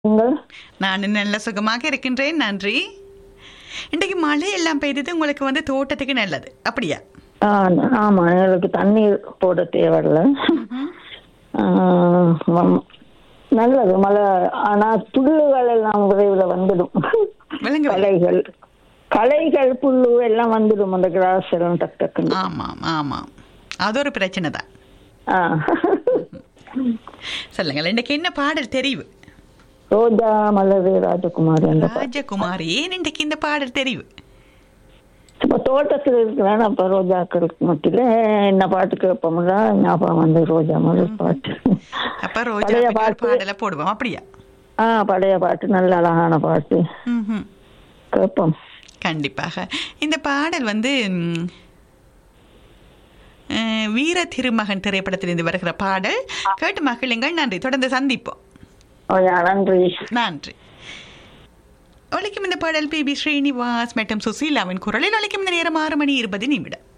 நீங்கள் நான் நல்ல சுகமாக இருக்கின்றேன் நன்றி இன்றைக்கு மழை எல்லாம் பெய்தது உங்களுக்கு வந்து தோட்டத்துக்கு நல்லது அப்படியா ஆ, ஆமா எங்களுக்கு தண்ணீர் போட தேவையில்ல ஆ, ம- நல்லது மழை ஆனா புல்லுகள் எல்லாம் விரைவில் வந்துடும் விளங்க களைகள் களைகள் புல்லு எல்லாம் வந்துடும் அந்த கிராஸ் எல்லாம் டக் டக்குன்னு ஆமாம் ஆமாம் அது ஒரு பிரச்சனை தான் ஆ. சொல்லுங்கள் இன்றைக்கு என்ன பாடல் தெரிவு ரோஜா மலரே ராஜகுமாரி அந்த பாட்டு. ராஜகுமாரி ஏன் இன்றைக்கு இந்த பாடல் தெரிவு இப்ப தோட்டத்தில் இருக்கிறேன் அப்ப ரோஜாக்களுக்கு மத்தியில என்ன பாட்டு கேட்போம்னா ஞாபகம் வந்து ரோஜா மலர் பாட்டு அப்ப ரோஜா பழைய பத்தி ஒரு பாட்டு. பாடலை போடுவோம் அப்படியா ஆ பழைய பாட்டு நல்ல அழகான பாட்டு ம்ஹும். கேட்போம் கண்டிப்பாக இந்த பாடல் வந்து ம், அஹ், வீர திருமகன் திரைப்படத்திலிருந்து வருகிற பாடல் கேட்டு மகிழுங்கள் நன்றி தொடர்ந்து சந்திப்போம் ஓயா நன்றி நன்றி ஒழிக்கும் இந்த பாடல் பி பி ஸ்ரீனிவாஸ் மற்றும் சுசீலாவின் குரலில் ஒழிக்கும் இந்த நேரம் ஆறு மணி இருபது நிமிடம்